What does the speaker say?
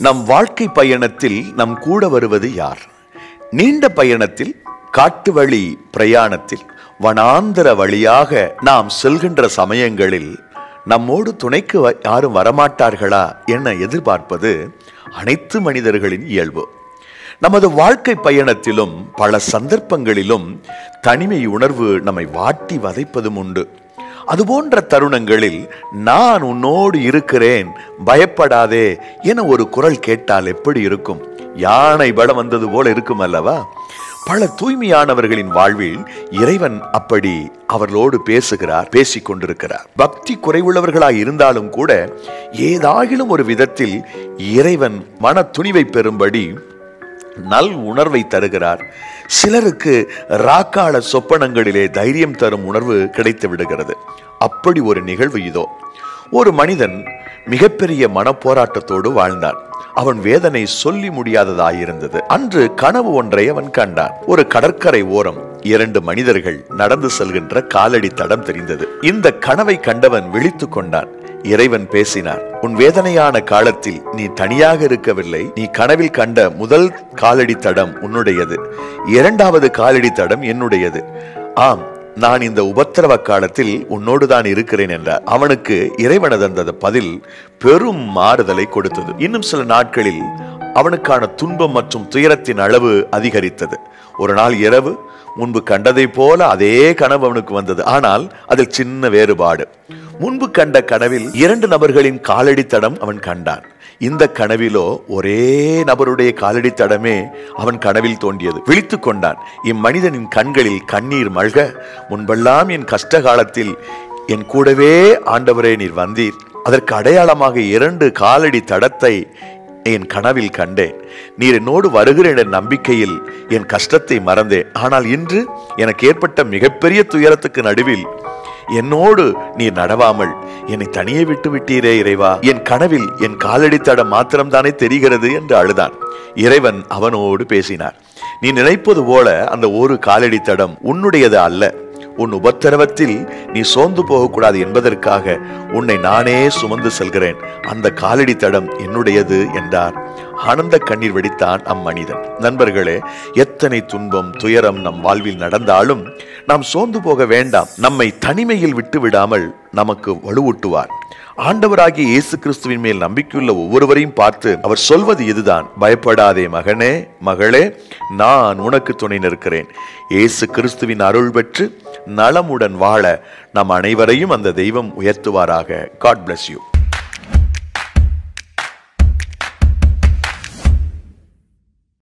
நம் வாழ்க்கை பயணத்தில் நம் கூட வருவது யார் நீண்ட பயணத்தில் காட்டு வழி பிரயாணத்தில் வனாந்தர வழியாக நாம் செல்கின்ற சமயங்களில் நம்மோடு துணைக்கு வ- யாரும் வரமாட்டார்களா என எதிர்பார்ப்பது அனைத்து மனிதர்களின் இயல்பு நமது வாழ்க்கை பயணத்திலும் பல சந்தர்ப்பங்களிலும் தனிமை உணர்வு நம்மை வாட்டி வதைப்பதும் உண்டு அதுபோன்ற தருணங்களில் நான் உன்னோடு இருக்கிறேன் பயப்படாதே என ஒரு குரல் கேட்டால் எப்படி இருக்கும் யானை பலம் வந்தது போல இருக்கும் அல்லவா பல தூய்மையானவர்களின் வாழ்வில் இறைவன் அப்படி அவர்களோடு பேசுகிறார் பேசிக் கொண்டிருக்கிறார் பக்தி குறைவுள்ளவர்களாய் இருந்தாலும் கூட ஏதாகிலும் ஒரு விதத்தில் இறைவன் மன துணிவை பெறும்படி நல் உணர்வை தருகிறார் சிலருக்கு ராக்கால சொப்பனங்களிலே தைரியம் தரும் உணர்வு கிடைத்து விடுகிறது அப்படி ஒரு நிகழ்வு இதோ ஒரு மனிதன் மிகப்பெரிய மனப்போராட்டத்தோடு வாழ்ந்தான் அவன் வேதனை சொல்லி முடியாததாயிருந்தது அன்று கனவு ஒன்றை அவன் கண்டான் ஒரு கடற்கரை ஓரம் இரண்டு மனிதர்கள் நடந்து செல்கின்ற காலடி தடம் தெரிந்தது இந்த கனவை கண்டவன் விழித்துக் கொண்டான் இறைவன் பேசினார் உன் வேதனையான காலத்தில் நீ தனியாக இருக்கவில்லை நீ கனவில் கண்ட முதல் காலடி தடம் உன்னுடையது இரண்டாவது காலடி தடம் என்னுடையது ஆம் நான் இந்த உபத்திரவ காலத்தில் உன்னோடு தான் இருக்கிறேன் என்றார் அவனுக்கு இறைவனது அந்த பதில் பெரும் மாறுதலை கொடுத்தது இன்னும் சில நாட்களில் அவனுக்கான துன்பம் மற்றும் துயரத்தின் அளவு அதிகரித்தது ஒரு நாள் இரவு முன்பு கண்டதை போல அதே கனவு அவனுக்கு வந்தது ஆனால் அதில் சின்ன வேறுபாடு முன்பு கண்ட கனவில் இரண்டு நபர்களின் காலடி தடம் அவன் கண்டான் இந்த கனவிலோ ஒரே நபருடைய காலடி தடமே அவன் கனவில் தோன்றியது விழித்துக் கொண்டான் இம்மனிதனின் கண்களில் கண்ணீர் மல்க முன்பெல்லாம் என் கஷ்ட காலத்தில் என் கூடவே ஆண்டவரே நீர் வந்தீர் அதற்கு அடையாளமாக இரண்டு காலடி தடத்தை என் கனவில் கண்டேன் நீர் என்னோடு வருகிறேன் என்ற நம்பிக்கையில் என் கஷ்டத்தை மறந்தேன் ஆனால் இன்று எனக்கு ஏற்பட்ட மிகப்பெரிய துயரத்துக்கு நடுவில் என்னோடு நீர் நடவாமல் என்னை தனியே விட்டு விட்டீரே இறைவா என் கனவில் என் காலடி தடம் மாத்திரம்தானே தெரிகிறது என்று அழுதான் இறைவன் அவனோடு பேசினார் நீ நினைப்பது போல அந்த ஒரு காலடி தடம் உன்னுடையது அல்ல உன் உபத்திரவத்தில் நீ சோர்ந்து போகக்கூடாது என்பதற்காக உன்னை நானே சுமந்து செல்கிறேன் அந்த காலடி தடம் என்னுடையது என்றார் ஆனந்த கண்ணீர் வெடித்தான் அம்மனிதன் நண்பர்களே எத்தனை துன்பம் துயரம் நம் வாழ்வில் நடந்தாலும் நாம் சோர்ந்து போக வேண்டாம் நம்மை தனிமையில் விட்டு விடாமல் நமக்கு வலுவூட்டுவார் ஆண்டவராகிய இயேசு கிறிஸ்துவின் மேல் நம்பிக்கையுள்ள ஒவ்வொருவரையும் பார்த்து அவர் சொல்வது இதுதான் பயப்படாதே மகனே மகளே நான் உனக்கு துணை நிற்கிறேன் இயேசு கிறிஸ்துவின் அருள் பெற்று நலமுடன் வாழ நம் அனைவரையும் அந்த தெய்வம் உயர்த்துவாராக காட் bless யூ